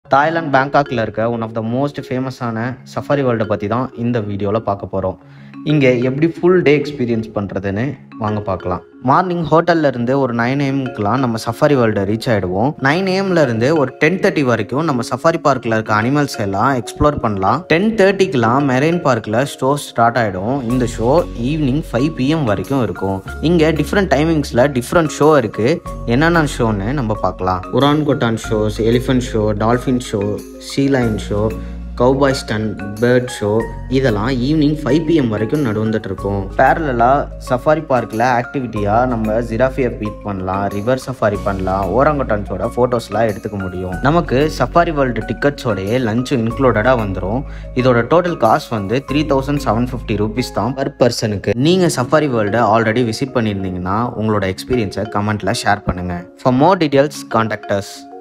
Thailand பேங்காக்ல இருக்க one of the most ஃபேமஸான சஃபாரி வேர்ல்டை பற்றி தான் இந்த வீடியோவில் பார்க்க போகிறோம் இங்கே எப்படி ஃபுல் டே எக்ஸ்பீரியன்ஸ் பண்ணுறதுன்னு வாங்க பார்க்கலாம் மார்னிங் ஹோட்டல்ல இருந்து ஒரு நைன் ஏஎம்க்குலாம் நம்ம சஃபாரி வேர்ல்டை ரீச் ஆகிடுவோம் நைன் ஏஎம்ல இருந்து ஒரு டென் தேர்ட்டி வரைக்கும் நம்ம சஃபாரி பார்க்கில் இருக்க அனிமல்ஸ் எல்லாம் எக்ஸ்ப்ளோர் பண்ணலாம் டென் தேர்ட்டிக்கெலாம் மெரைன் பார்க்கில் ஷோ ஸ்டார்ட் ஆகிடும் இந்த ஷோ ஈவினிங் ஃபைவ் பிஎம் வரைக்கும் இருக்கும் இங்கே டிஃப்ரெண்ட் டைமிங்ஸில் டிஃப்ரெண்ட் ஷோ இருக்குது என்னென்ன ஷோன்னு நம்ம பார்க்கலாம் orangutan shows elephant show dolphin show sea lion show cowboy stun bird show இதெல்லாம் ஈவினிங் ஃபைவ் பிஎம் வரைக்கும் நடந்துட்டு இருக்கும் பேரலாக சஃபாரி பார்க்கில் ஆக்டிவிட்டியாக நம்ம ஜிராஃபியை பீட் பண்ணலாம் ரிவர் சஃபாரி பண்ணலாம் ஓரங்கட்டான்ஸோட ஃபோட்டோஸ்லாம் எடுத்துக்க முடியும் நமக்கு சஃபாரி வேர்ல்டு டிக்கெட்ஸோடையே லஞ்ச் இன்க்ளூடடாக வந்துடும் இதோட டோட்டல் காஸ்ட் வந்து three thousand seven fifty rupees தான் பர் பர்சனுக்கு நீங்கள் சஃபாரி வேர்ல்டை ஆல்ரெடி விசிட் பண்ணியிருந்தீங்கன்னா உங்களோட எக்ஸ்பீரியன்ஸை கமெண்ட்டில் ஷேர் பண்ணுங்கள் ஃபார் மோர் டீட்டெயில்ஸ் கான்டாக்டர்ஸ்